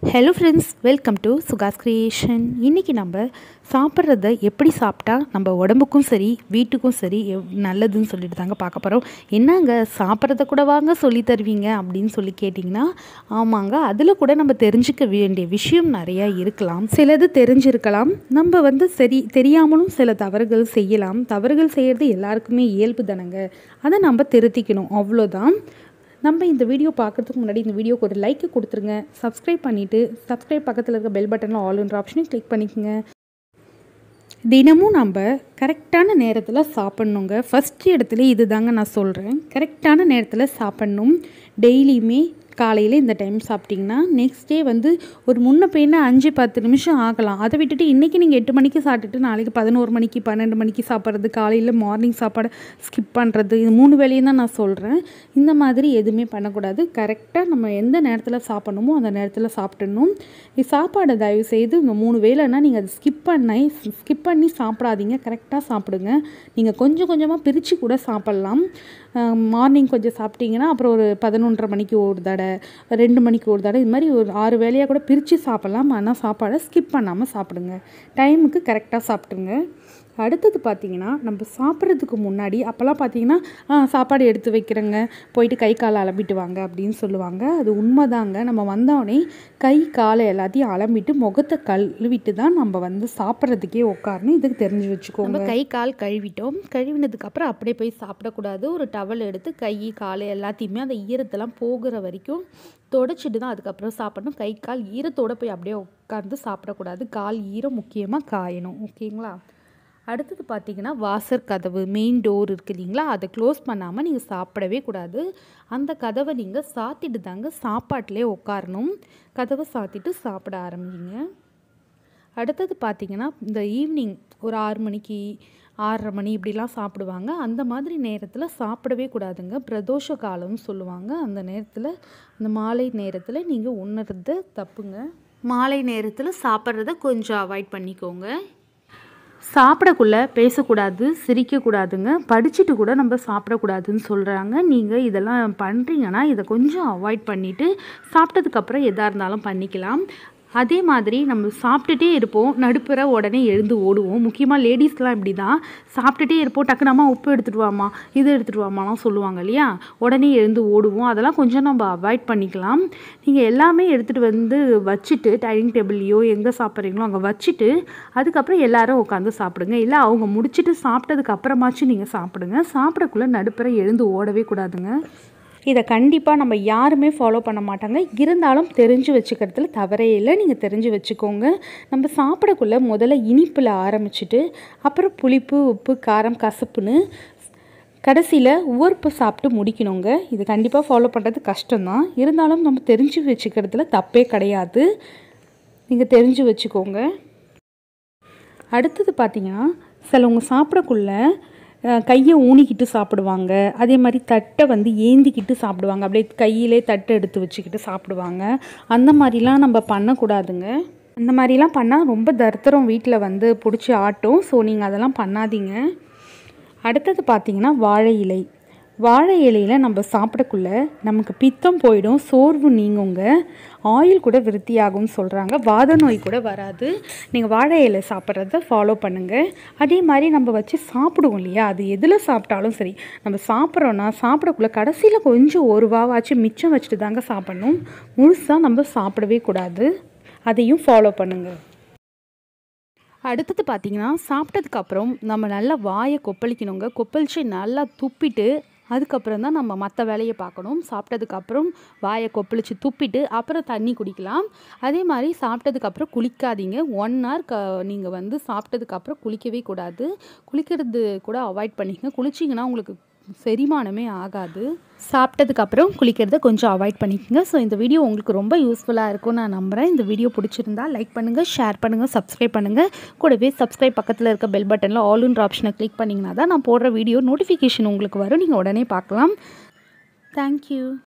hello friends welcome to Sukas creation இன்றைக்கி நம்ம சாப்பிட்றத எப்படி சாப்பிட்டா நம்ம உடம்புக்கும் சரி வீட்டுக்கும் சரி எவ் நல்லதுன்னு சொல்லிட்டு தாங்க பார்க்க போகிறோம் என்னங்க சாப்பிட்றத கூட வாங்க சொல்லி தருவீங்க அப்படின்னு சொல்லி கேட்டிங்கன்னா ஆமாங்க அதில் கூட நம்ம தெரிஞ்சுக்க வேண்டிய விஷயம் நிறையா இருக்கலாம் சிலது தெரிஞ்சிருக்கலாம் நம்ம வந்து சரி தெரியாமலும் சில தவறுகள் செய்யலாம் தவறுகள் செய்கிறது எல்லாருக்குமே இயல்பு தானங்க அதை நம்ம திருத்திக்கணும் அவ்வளோதான் நம்ம இந்த வீடியோ பார்க்குறதுக்கு முன்னாடி இந்த வீடியோக்கு ஒரு லைக் கொடுத்துருங்க சப்ஸ்கிரைப் பண்ணிவிட்டு சப்ஸ்கிரைப் பக்கத்தில் இருக்க பெல் பட்டனில் ஆல்ன்ற ஆப்ஷனையும் கிளிக் பண்ணிக்கோங்க தினமும் நம்ம கரெக்டான நேரத்தில் சாப்பிட்ணுங்க ஃபஸ்ட் இடத்துல இது தாங்க நான் சொல்கிறேன் கரெக்டான நேரத்தில் சாப்பிட்ணும் டெய்லியுமே காலையில் இந்த டைம் சாப்பிட்டிங்கன்னா நெக்ஸ்ட் டே வந்து ஒரு முன்ன பின்ன அஞ்சு பத்து நிமிஷம் ஆகலாம் அதை விட்டுட்டு இன்றைக்கி நீங்கள் எட்டு மணிக்கு சாப்பிட்டுட்டு நாளைக்கு பதினோரு மணிக்கு பன்னெண்டு மணிக்கு சாப்பிட்றது காலையில் மார்னிங் சாப்பாடு ஸ்கிப் பண்ணுறது இது மூணு வேலையும் தான் நான் சொல்கிறேன் இந்த மாதிரி எதுவுமே பண்ணக்கூடாது கரெக்டாக நம்ம எந்த நேரத்தில் சாப்பிட்ணுமோ அந்த நேரத்தில் சாப்பிட்டுடணும் இது சாப்பாடை தயவு செய்து இந்த மூணு வேலைன்னா நீங்கள் அதை ஸ்கிப் பண்ணி ஸ்கிப் பண்ணி சாப்பிடாதீங்க கரெக்டாக சாப்பிடுங்க நீங்கள் கொஞ்சம் கொஞ்சமாக பிரித்து கூட சாப்பிட்லாம் மார்னிங் கொஞ்சம் சாப்பிட்டீங்கன்னா அப்புறம் ஒரு பதினொன்றரை மணிக்கு ஒரு தடவை ரெண்டு மணிக்கு ஒரு தடவை இது மாதிரி ஒரு ஆறு வேலையாக கூட பிரித்து சாப்பிட்லாம் ஆனால் சாப்பாடை ஸ்கிப் பண்ணாமல் சாப்பிடுங்க டைமுக்கு கரெக்டாக சாப்பிட்ருங்க அடுத்தது பார்த்தீங்கன்னா நம்ம சாப்பிட்றதுக்கு முன்னாடி அப்போல்லாம் பார்த்தீங்கன்னா சாப்பாடு எடுத்து வைக்கிறேங்க போயிட்டு கை காலை அலம்பிட்டு வாங்க அப்படின்னு சொல்லுவாங்க அது உண்மைதாங்க நம்ம வந்தோடனே கை காலை எல்லாத்தையும் அலம்பிட்டு முகத்தை கழுவிட்டு தான் நம்ம வந்து சாப்பிட்றதுக்கே உட்காரணும் இதுக்கு தெரிஞ்சு வச்சுக்கோங்க நம்ம கை கால் கழுவிட்டோம் கழுவினதுக்கப்புறம் அப்படியே போய் சாப்பிடக்கூடாது ஒரு டவல் எடுத்து கை காலை எல்லாத்தையுமே அந்த ஈரத்தெல்லாம் போகிற வரைக்கும் தொடச்சிட்டு தான் அதுக்கப்புறம் சாப்பிடணும் கை கால் ஈரத்தோடு போய் அப்படியே உட்காந்து சாப்பிடக்கூடாது கால் ஈரம் முக்கியமாக காயணும் ஓகேங்களா அடுத்தது பார்த்தீங்கன்னா வாசர் கதவு மெயின் டோர் இருக்குது இல்லைங்களா அதை க்ளோஸ் பண்ணாமல் நீங்கள் சாப்பிடவே கூடாது அந்த கதவை நீங்கள் சாத்திட்டு தாங்க சாப்பாட்டிலே உட்காரணும் கதவை சாத்திட்டு சாப்பிட ஆரம்பிங்க அடுத்தது பார்த்தீங்கன்னா இந்த ஈவினிங் ஒரு ஆறு மணிக்கு ஆறரை மணி இப்படிலாம் சாப்பிடுவாங்க அந்த மாதிரி நேரத்தில் சாப்பிடவே கூடாதுங்க பிரதோஷ காலம்னு சொல்லுவாங்க அந்த நேரத்தில் அந்த மாலை நேரத்தில் நீங்கள் உணர்றது தப்புங்க மாலை நேரத்தில் சாப்பிட்றத கொஞ்சம் அவாய்ட் பண்ணிக்கோங்க சாப்பிடக்குள்ள பேசக்கூடாது சிரிக்கக்கூடாதுங்க படிச்சுட்டு கூட நம்ம சாப்பிடக்கூடாதுன்னு சொல்கிறாங்க நீங்கள் இதெல்லாம் பண்ணுறீங்கன்னா இதை கொஞ்சம் அவாய்ட் பண்ணிவிட்டு சாப்பிட்டதுக்கப்புறம் எதாக இருந்தாலும் பண்ணிக்கலாம் அதே மாதிரி நம்ம சாப்பிட்டுட்டே இருப்போம் நடுப்புற உடனே எழுந்து ஓடுவோம் முக்கியமாக லேடிஸ்லாம் இப்படி தான் சாப்பிட்டுட்டே இருப்போம் டக்குனம்மா உப்பு எடுத்துகிட்டு வாமா இது எடுத்துகிட்டு வாமாலாம் சொல்லுவாங்க இல்லையா உடனே எழுந்து ஓடுவோம் அதெல்லாம் கொஞ்சம் நம்ம அவாய்ட் பண்ணிக்கலாம் நீங்கள் எல்லாமே எடுத்துகிட்டு வந்து வச்சுட்டு டைனிங் டேபிள்லையோ எங்கே சாப்பிட்றீங்களோ அங்கே வச்சுட்டு அதுக்கப்புறம் எல்லாரும் உட்காந்து சாப்பிடுங்க இல்லை அவங்க முடிச்சுட்டு சாப்பிட்டதுக்கு அப்புறமாச்சும் நீங்கள் சாப்பிடுங்க சாப்பிடக்குள்ளே நடுப்புற எழுந்து ஓடவே கூடாதுங்க இதை கண்டிப்பாக நம்ம யாருமே ஃபாலோ பண்ண மாட்டாங்க இருந்தாலும் தெரிஞ்சு வச்சுக்கிறதுல தவறே இல்லை நீங்கள் தெரிஞ்சு வச்சுக்கோங்க நம்ம சாப்பிடக்குள்ளே முதல்ல இனிப்பில் ஆரம்பிச்சுட்டு அப்புறம் புளிப்பு உப்பு காரம் கசப்புன்னு கடைசியில் உவர்ப்பு சாப்பிட்டு முடிக்கணுங்க இது கண்டிப்பாக ஃபாலோ பண்ணுறது கஷ்டம்தான் இருந்தாலும் நம்ம தெரிஞ்சு வச்சுக்கிறதுல தப்பே கிடையாது நீங்கள் தெரிஞ்சு வச்சுக்கோங்க அடுத்தது பார்த்திங்கன்னா சிலவங்க சாப்பிடக்குள்ள கையை ஊனிக்கிட்டு சாப்பிடுவாங்க அதே மாதிரி தட்டை வந்து ஏந்திக்கிட்டு சாப்பிடுவாங்க அப்படியே கையிலே தட்டை எடுத்து வச்சுக்கிட்டு சாப்பிடுவாங்க அந்த மாதிரிலாம் நம்ம பண்ணக்கூடாதுங்க அந்த மாதிரிலாம் பண்ணால் ரொம்ப தர்த்தரம் வீட்டில் வந்து பிடிச்சி ஆட்டும் ஸோ நீங்கள் அதெல்லாம் பண்ணாதீங்க அடுத்தது பார்த்திங்கன்னா வாழை இலை வாழை இலையில் நம்ம சாப்பிடக்குள்ள நமக்கு பித்தம் போயிடும் சோர்வு நீங்குங்க ஆயில் கூட விருத்தியாகும்னு சொல்கிறாங்க வாத நோய் கூட வராது நீங்கள் வாழை இலை சாப்பிட்றத ஃபாலோ பண்ணுங்கள் அதே மாதிரி நம்ம வச்சு சாப்பிடுவோம் இல்லையா அது எதில் சாப்பிட்டாலும் சரி நம்ம சாப்பிட்றோன்னா சாப்பிடக்குள்ள கடைசியில் கொஞ்சம் ஒரு வாவாச்சும் மிச்சம் வச்சுட்டு தாங்க சாப்பிட்ணும் முழுசாக நம்ம சாப்பிடவே கூடாது அதையும் ஃபாலோ பண்ணுங்கள் அடுத்தது பார்த்திங்கன்னா சாப்பிட்டதுக்கப்புறம் நம்ம நல்லா வாயை கொப்பளிக்கணுங்க கொப்பளிச்சு நல்லா துப்பிட்டு அதுக்கப்புறம் தான் நம்ம மற்ற வேலையை பார்க்கணும் சாப்பிட்டதுக்கப்புறம் வாயை கொப்பளிச்சு துப்பிட்டு அப்புறம் தண்ணி குடிக்கலாம் அதே மாதிரி சாப்பிட்டதுக்கப்புறம் குளிக்காதீங்க ஒன் ஹவர் க நீங்கள் வந்து சாப்பிட்டதுக்கப்புறம் குளிக்கவே கூடாது குளிக்கிறது கூட அவாய்ட் பண்ணிக்கங்க குளிச்சிங்கன்னா உங்களுக்கு செரிமானமே ஆகாது சாப்பிட்டதுக்கப்புறம் குளிக்கிறத கொஞ்சம் அவாய்ட் பண்ணிக்கோங்க ஸோ இந்த வீடியோ உங்களுக்கு ரொம்ப யூஸ்ஃபுல்லாக இருக்கும் நான் நம்புகிறேன் இந்த வீடியோ பிடிச்சிருந்தா லைக் பண்ணுங்கள் ஷேர் பண்ணுங்கள் சப்ஸ்கிரைப் பண்ணுங்கள் கூடவே சப்ஸ்கிரைப் பக்கத்தில் இருக்க பெல் பட்டனில் ஆல்ன்ற ஆப்ஷனை கிளிக் பண்ணிங்கன்னா தான் நான் போடுற வீடியோ நோட்டிஃபிகேஷன் உங்களுக்கு வரும் நீங்கள் உடனே பார்க்கலாம் தேங்க்யூ